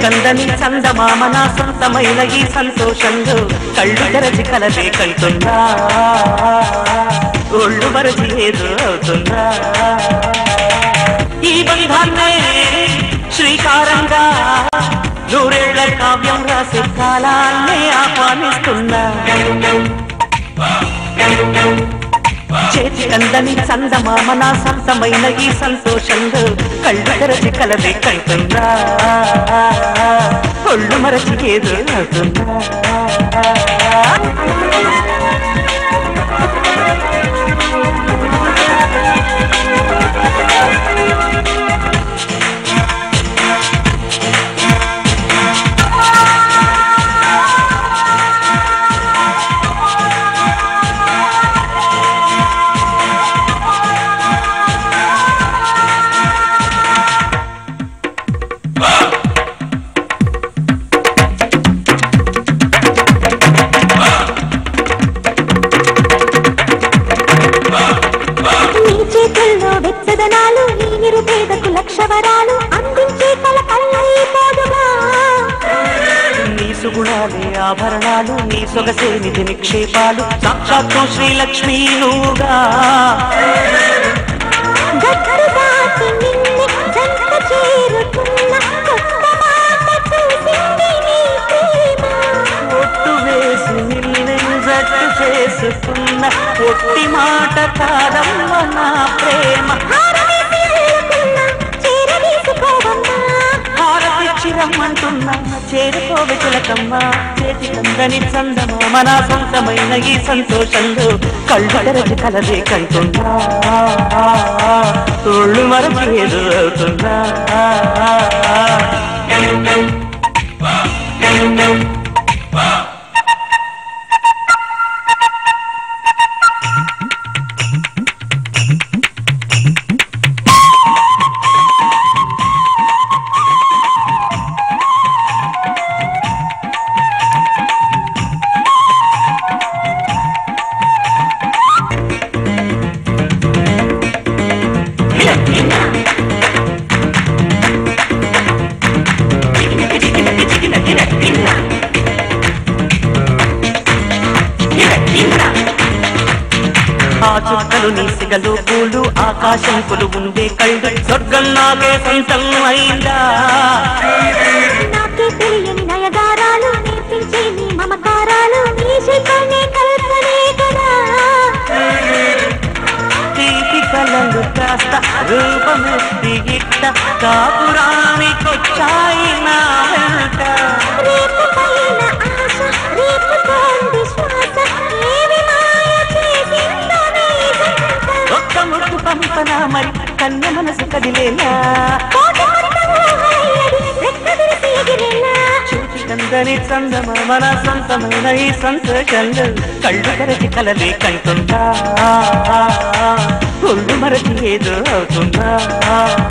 కందని చందమామ నా సొంతమైన ఈ సంతోషంలో కళ్ళు తెరచి కలలే కంటుందా ఒళ్ళు మరచి ఏదో అవుతుందా ఈ బంధాన్నే శ్రీకారంగా నూరేళ్ల కావ్యం రాసే కాలాన్నే ఆహ్వానిస్తున్నా చేతి కందని చందమామ నా సొంతమైన ఈ సంతోషంలో కళ్ళు తెరచి కలలే కంటుందా ఒళ్ళు మరచి ఏదో అవుతుందా నీ చేతుల్లో వెచ్చదనాలు నీ నిరుపేదకు లక్షవరాలు అందించే కల కల్లైపోదుగా నీ సుగుణాలే ఆభరణాలు నీ సొగసే నిధి నిక్షేపాలు సాక్షాత్తు శ్రీలక్ష్మి నువ్వుగా గట్టు దాటి నిన్నే జంట చేరుతున్న కొత్త మాట చూసింది నీ ప్రేమ ఒట్టు వేసి నిన్నే జట్టు చేసుకున్న ఒట్టి మాట కాదమ్మ నా ప్రేమ హారవేసి అల్లుకున్న చేరదీసుకోవమ్మా హారతిచ్చి రమ్మంటున్నా చేరుకోవే చిలకమ్మ చేతి కందని చందమామ నా సొంతమైన ఈ సంతోషంలో కళ్ళు తెరచి కలలే కంటున్నా తోళ్ళు మరచి ఏదో అవుతుందా ఆ చుక్కలు నీ సిగలు పూలు ఆకాశం కొలు ఉండే కళ్ళు స్వర్గం నాకే సొంతం అయిందా నాకే తెలియని నయగారాలు నేర్పించే నీ మమకారాలు నీ శిల్పనే కల్పనే కదా తీపి కలలు కాస్త రూపమెత్తి ఇట్ట కాపురానికొచ్చాయి నా వెంట రేపు పైన ఆశ రేపుతోంది శ్వాస ఏమి మాయ చేసిందో నీ జంట ఒక్క ముట్టు పంపన మరి కన్య మనసు కదిలేనా కోట మొత్తం ఊహలయ్యది రెక్క విరిసి ఎగిరేనా చూచి కందని చందమ మన సొంతమైన ఈ సంతోషంలో కళ్ళు తెరచి కలలే కంటుందా ఒళ్ళు మరచి ఏదో అవుతుందా